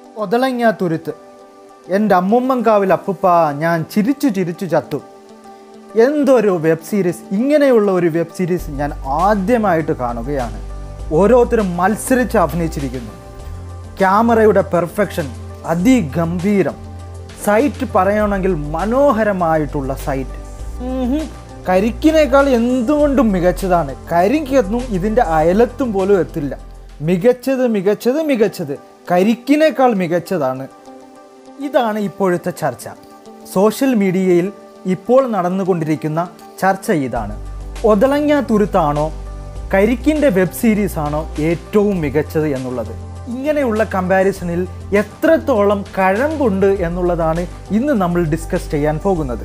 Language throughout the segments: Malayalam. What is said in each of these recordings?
ഒതളങ്ങ തുരുത്ത് എൻ്റെ അമ്മുമ്മൻകാവിൽ അപ്പുപ്പ ഞാൻ ചിരിച്ചു ചിരിച്ചു ചത്തു എന്തൊരു വെബ് സീരീസ് ഇങ്ങനെയുള്ള ഒരു വെബ് സീരീസ് ഞാൻ ആദ്യമായിട്ട് കാണുകയാണ് ഓരോരുത്തരും മത്സരിച്ച് അഭിനയിച്ചിരിക്കുന്നു ക്യാമറയുടെ പെർഫെക്ഷൻ അതിഗംഭീരം സൈറ്റ് പറയണമെങ്കിൽ മനോഹരമായിട്ടുള്ള സൈറ്റ് ഉഹും. കരിക്കിനേക്കാൾ എന്തുകൊണ്ടും മികച്ചതാണ് കരിക്കൊന്നും ഇതിൻ്റെ അയലത്തും പോലും എത്തില്ല മികച്ചത് മികച്ചത് മികച്ചത് കരിക്കിനേക്കാൾ മികച്ചതാണ് ഇതാണ് ഇപ്പോഴത്തെ ചർച്ച സോഷ്യൽ മീഡിയയിൽ ഇപ്പോൾ നടന്നുകൊണ്ടിരിക്കുന്ന ചർച്ച ഇതാണ് ഒതളങ്ങ തുരുത്താണോ കരിക്കിൻ്റെ വെബ് സീരീസ് ആണോ ഏറ്റവും മികച്ചത് എന്നുള്ളത് ഇങ്ങനെയുള്ള കമ്പാരിസണിൽ എത്രത്തോളം കഴമ്പുണ്ട് എന്നുള്ളതാണ് ഇന്ന് നമ്മൾ ഡിസ്കസ് ചെയ്യാൻ പോകുന്നത്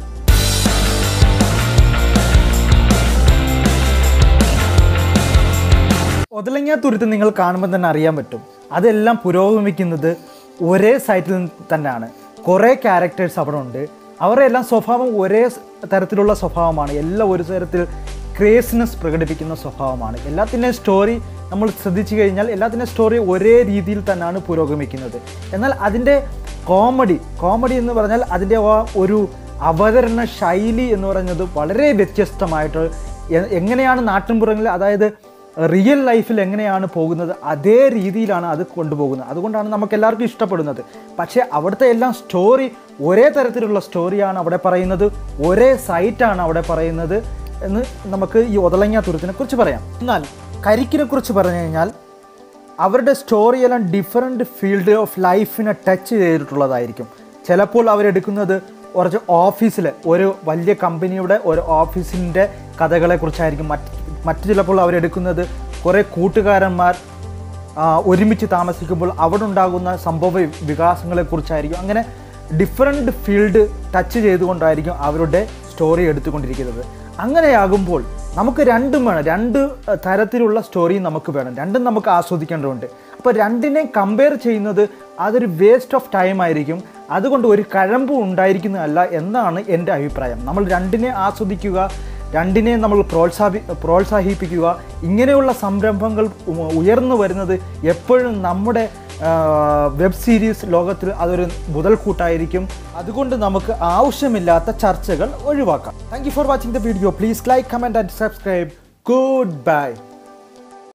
ഒതളങ്ങ തുരുത്ത് നിങ്ങൾ കാണുമ്പോൾ തന്നെ അറിയാൻ പറ്റും അതെല്ലാം പുരോഗമിക്കുന്നത് ഒരേ സൈറ്റിൽ തന്നെയാണ് കുറേ ക്യാരക്ടേഴ്സ് അവിടെ ഉണ്ട് അവരുടെ എല്ലാം സ്വഭാവം ഒരേ സ് തരത്തിലുള്ള സ്വഭാവമാണ് എല്ലാം ഒരു തരത്തിൽ ക്രേസിനെസ് പ്രകടിപ്പിക്കുന്ന സ്വഭാവമാണ് എല്ലാത്തിൻ്റെയും സ്റ്റോറി നമ്മൾ ശ്രദ്ധിച്ചു കഴിഞ്ഞാൽ എല്ലാത്തിൻ്റെയും സ്റ്റോറി ഒരേ രീതിയിൽ തന്നെയാണ് പുരോഗമിക്കുന്നത് എന്നാൽ അതിൻ്റെ കോമഡി കോമഡി എന്ന് പറഞ്ഞാൽ അതിൻ്റെ ആ ഒരു അവതരണ ശൈലി എന്ന് പറയുന്നത് വളരെ വ്യത്യസ്തമായിട്ട് എ- എങ്ങനെയാണ് നാട്ടിൻപുറങ്ങളിൽ അതായത് റിയൽ ലൈഫിൽ എങ്ങനെയാണ് പോകുന്നത് അതേ രീതിയിലാണ് അത് കൊണ്ടുപോകുന്നത് അതുകൊണ്ടാണ് നമുക്ക് എല്ലാവർക്കും ഇഷ്ടപ്പെടുന്നത് പക്ഷേ അവിടുത്തെ എല്ലാം സ്റ്റോറി ഒരേ തരത്തിലുള്ള സ്റ്റോറിയാണ് അവിടെ പറയുന്നത് ഒരേ സൈറ്റാണ് അവിടെ പറയുന്നത് എന്ന് നമുക്ക് ഈ ഒതളങ്ങ തുരുത്തിനെ കുറിച്ച് പറയാം എന്നാൽ കരിക്കിനെ കുറിച്ച് പറഞ്ഞു കഴിഞ്ഞാൽ അവരുടെ സ്റ്റോറിയെല്ലാം ഡിഫറെൻറ്റ് ഫീൽഡ് ഓഫ് ലൈഫിനെ ടച്ച് ചെയ്തിട്ടുള്ളതായിരിക്കും ചിലപ്പോൾ അവരെടുക്കുന്നത് കുറച്ച് ഓഫീസിലെ ഒരു വലിയ കമ്പനിയുടെ ഒരു ഓഫീസിൻ്റെ കഥകളെക്കുറിച്ചായിരിക്കും മറ്റ് മറ്റു ചിലപ്പോൾ അവരെടുക്കുന്നത് കുറേ കൂട്ടുകാരന്മാർ ആ, ഒരുമിച്ച് താമസിക്കുമ്പോൾ അവിടെ ഉണ്ടാകുന്ന സംഭവ വികാസങ്ങളെക്കുറിച്ചായിരിക്കും അങ്ങനെ ഡിഫറെൻറ്റ് ഫീൽഡ് ടച്ച് ചെയ്തുകൊണ്ടായിരിക്കും അവരുടെ സ്റ്റോറി എടുത്തുകൊണ്ടിരിക്കുന്നത് അങ്ങനെയാകുമ്പോൾ നമുക്ക് രണ്ടും വേണം രണ്ട് അഹ്, തരത്തിലുള്ള സ്റ്റോറിയും നമുക്ക് വേണം രണ്ടും നമുക്ക് ആസ്വദിക്കേണ്ടതുണ്ട് അപ്പോൾ രണ്ടിനെ കമ്പയർ ചെയ്യുന്നത് അതൊരു വേസ്റ്റ് ഓഫ് ടൈം ആയിരിക്കും അതുകൊണ്ട് ഒരു കഴമ്പും ഉണ്ടായിരിക്കുന്നതല്ല എന്നാണ് എൻ്റെ അഭിപ്രായം നമ്മൾ രണ്ടിനെ ആസ്വദിക്കുക രണ്ടിനെ നമ്മൾ പ്രോത്സാഹി പ്രോത്സാഹിപ്പിക്കുക ഇങ്ങനെയുള്ള സംരംഭങ്ങൾ ഉ- ഉയർന്നു വരുന്നത് എപ്പോഴും നമ്മുടെ വെബ് സീരീസ് ലോകത്തിൽ അതൊരു മുതൽക്കൂട്ടായിരിക്കും അതുകൊണ്ട് നമുക്ക് ആവശ്യമില്ലാത്ത ചർച്ചകൾ ഒഴിവാക്കാം thank you for watching the video please like comment and subscribe good by